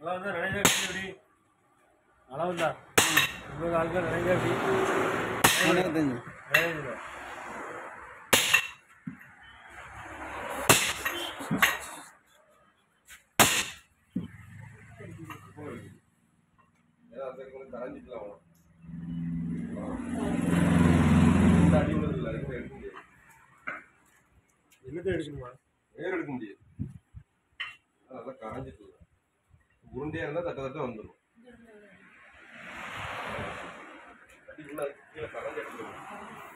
நல்லா வந்தா நினைஞ்சா எப்படி நல்லா வந்தா உங்களுக்கு ஆளுக்கு நினைஞ்சா எப்படி நினைக்குதுங்க நினைஞ்சுங்க ஏன்னா அந்த கொஞ்சம் கரைஞ்சிக்கலாம் அவன். இந்த அடி விழுதுல, அதுக்கு எடுக்க முடியாது. என்னத்தை எடுக்கணுமா வேர் எடுக்க முடியாது அது நல்லா கரைஞ்சிட்டு உருண்டையா இருந்தா தட்ட தட்ட வந்துடும் அடி உள்ள கீழே கரைஞ்சி எடுத்துடும்